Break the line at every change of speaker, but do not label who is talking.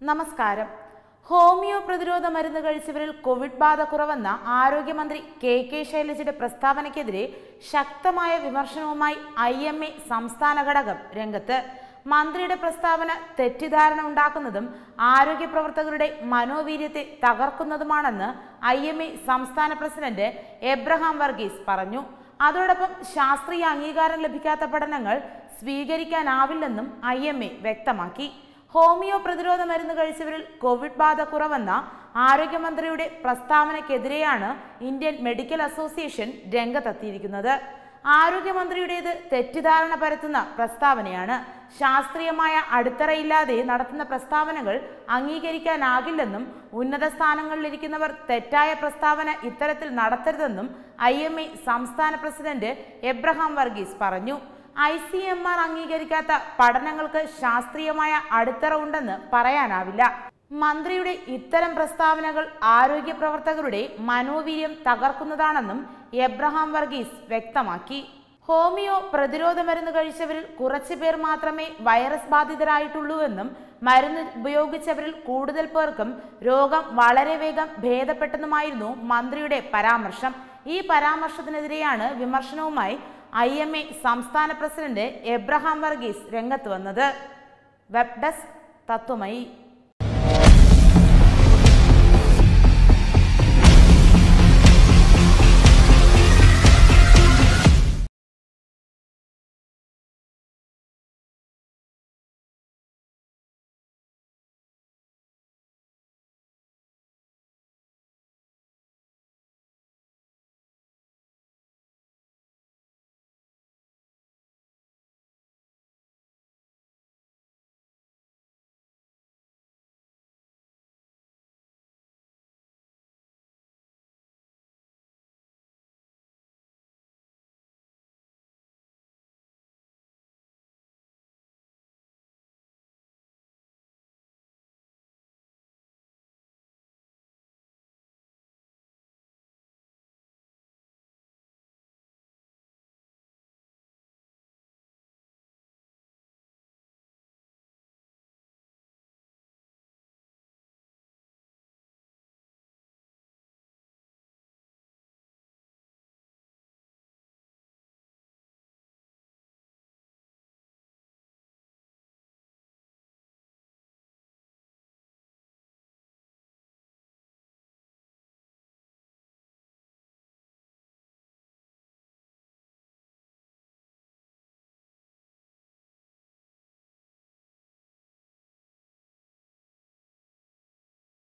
നമസ്കാരം ഹോമിയോ പ്രതിരോധ മരുന്ന് കഴിച്ചവരിൽ കോവിഡ് ബാധ കുറവെന്ന ആരോഗ്യമന്ത്രി കെ കെ ശൈലജയുടെ പ്രസ്താവനയ്ക്കെതിരെ ശക്തമായ വിമർശനവുമായി ഐ എം എ സംസ്ഥാന ഘടകം രംഗത്ത് മന്ത്രിയുടെ പ്രസ്താവന തെറ്റിദ്ധാരണ ഉണ്ടാക്കുന്നതും ആരോഗ്യ പ്രവർത്തകരുടെ മനോവീര്യത്തെ തകർക്കുന്നതുമാണെന്ന് ഐ എം എ സംസ്ഥാന പ്രസിഡന്റ് എബ്രഹാം വർഗീസ് പറഞ്ഞു അതോടൊപ്പം ശാസ്ത്രീയ അംഗീകാരം ലഭിക്കാത്ത പഠനങ്ങൾ സ്വീകരിക്കാനാവില്ലെന്നും ഐ എം എ വ്യക്തമാക്കി ഹോമിയോ പ്രതിരോധ മരുന്ന് കഴിച്ചവരിൽ കോവിഡ് ബാധ കുറവെന്ന ആരോഗ്യമന്ത്രിയുടെ പ്രസ്താവനയ്ക്കെതിരെയാണ് ഇന്ത്യൻ മെഡിക്കൽ അസോസിയേഷൻ രംഗത്തെത്തിയിരിക്കുന്നത് ആരോഗ്യമന്ത്രിയുടേത് തെറ്റിദ്ധാരണ പരത്തുന്ന പ്രസ്താവനയാണ് ശാസ്ത്രീയമായ അടിത്തറയില്ലാതെ നടത്തുന്ന പ്രസ്താവനകൾ അംഗീകരിക്കാനാകില്ലെന്നും ഉന്നത സ്ഥാനങ്ങളിലിരിക്കുന്നവർ തെറ്റായ പ്രസ്താവന ഇത്തരത്തിൽ നടത്തരുതെന്നും ഐ എം എ സംസ്ഥാന പ്രസിഡന്റ് എബ്രഹാം വർഗീസ് പറഞ്ഞു ഐ സി എം ആർ അംഗീകരിക്കാത്ത പഠനങ്ങൾക്ക് ശാസ്ത്രീയമായ അടിത്തറ ഉണ്ടെന്ന് പറയാനാവില്ല മന്ത്രിയുടെ ഇത്തരം പ്രസ്താവനകൾ ആരോഗ്യ പ്രവർത്തകരുടെ മനോവീര്യം തകർക്കുന്നതാണെന്നും എബ്രഹാം വർഗീസ് വ്യക്തമാക്കി ഹോമിയോ പ്രതിരോധ മരുന്ന് കഴിച്ചവരിൽ കുറച്ചു പേർ മാത്രമേ വൈറസ് ബാധിതരായിട്ടുള്ളൂവെന്നും മരുന്ന് ഉപയോഗിച്ചവരിൽ കൂടുതൽ പേർക്കും രോഗം വളരെ വേഗം ഭേദപ്പെട്ടെന്നുമായിരുന്നു മന്ത്രിയുടെ പരാമർശം ഈ പരാമർശത്തിനെതിരെയാണ് വിമർശനവുമായി ഐ എം എ സംസ്ഥാന പ്രസിഡന്റ് എബ്രഹാം വർഗീസ് രംഗത്ത് വന്നത് വെബ് ഡെസ്ക് തത്വമയി